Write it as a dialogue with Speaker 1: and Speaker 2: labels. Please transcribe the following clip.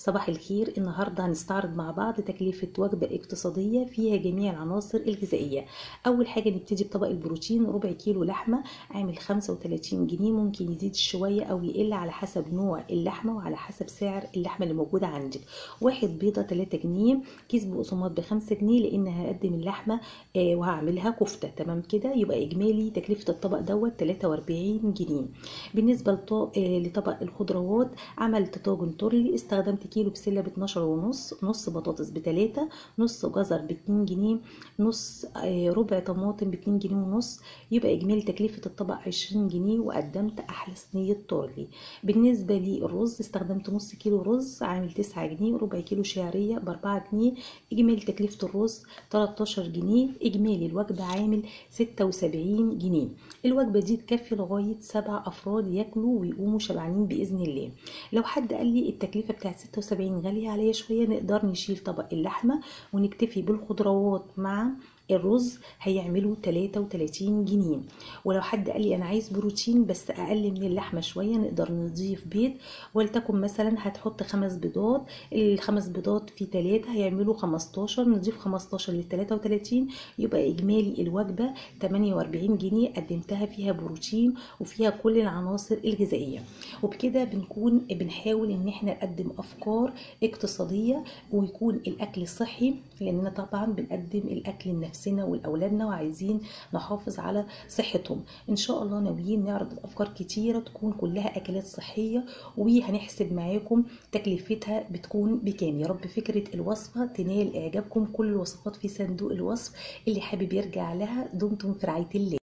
Speaker 1: صباح الخير النهاردة هنستعرض مع بعض تكلفة وجبة اقتصادية فيها جميع العناصر الغذائية أول حاجة نبتدي بطبق البروتين ربع كيلو لحمة عامل 35 جنيه ممكن يزيد شوية أو يقل على حسب نوع اللحمة وعلى حسب سعر اللحمة اللي موجودة عندك واحد بيضة 3 جنيه كيس بقسماط ب 5 جنيه لأن هقدم اللحمة آه وهعملها كفتة تمام كده يبقى إجمالي تكلفة الطبق دوت 43 جنيه بالنسبة لطبق, آه لطبق الخضروات عملت طاجن تورلي استخدمت كيلو بسلة ب 12 ونص نص بطاطس بتلاتة نص جزر ب 2 جنيه نص آه ربع طماطم ب 2 جنيه ونص يبقى إجمالي تكلفة الطبق 20 جنيه وقدمت أحلى صينية تورلي بالنسبة للرز استخدمت نص كيلو رز عامل 9 جنيه وربع كيلو شعرية ب 4 جنيه إجمالي تكلفة الرز 13 جنيه إجمالي الوجبة عامل 76 جنيه الوجبة دي تكفي لغاية سبع أفراد ياكلوا ويقوموا شبعانين بإذن الله لو حد قال لي التكلفة بتاعت 76 غالية عليا شوية نقدر نشيل طبق اللحمة ونكتفي بالخضروات مع الرز هيعملوا 33 جنيه ولو حد قال لي انا عايز بروتين بس اقل من اللحمه شويه نقدر نضيف بيض ولتكن مثلا هتحط خمس بيضات الخمس بيضات في 3 هيعملوا 15 نضيف 15 لل 33 يبقى اجمالي الوجبه 48 جنيه قدمتها فيها بروتين وفيها كل العناصر الغذائيه وبكده بنكون بنحاول ان احنا نقدم افكار اقتصاديه ويكون الاكل صحي لاننا طبعا بنقدم الاكل النفسي لنفسنا ولاولادنا وعايزين نحافظ على صحتهم ان شاء الله ناويين نعرض افكار كتيره تكون كلها اكلات صحيه وهنحسب معاكم تكلفتها بتكون بكام يا رب فكره الوصفه تنال اعجابكم كل الوصفات في صندوق الوصف اللي حابب يرجع لها دمتم في رعايه الله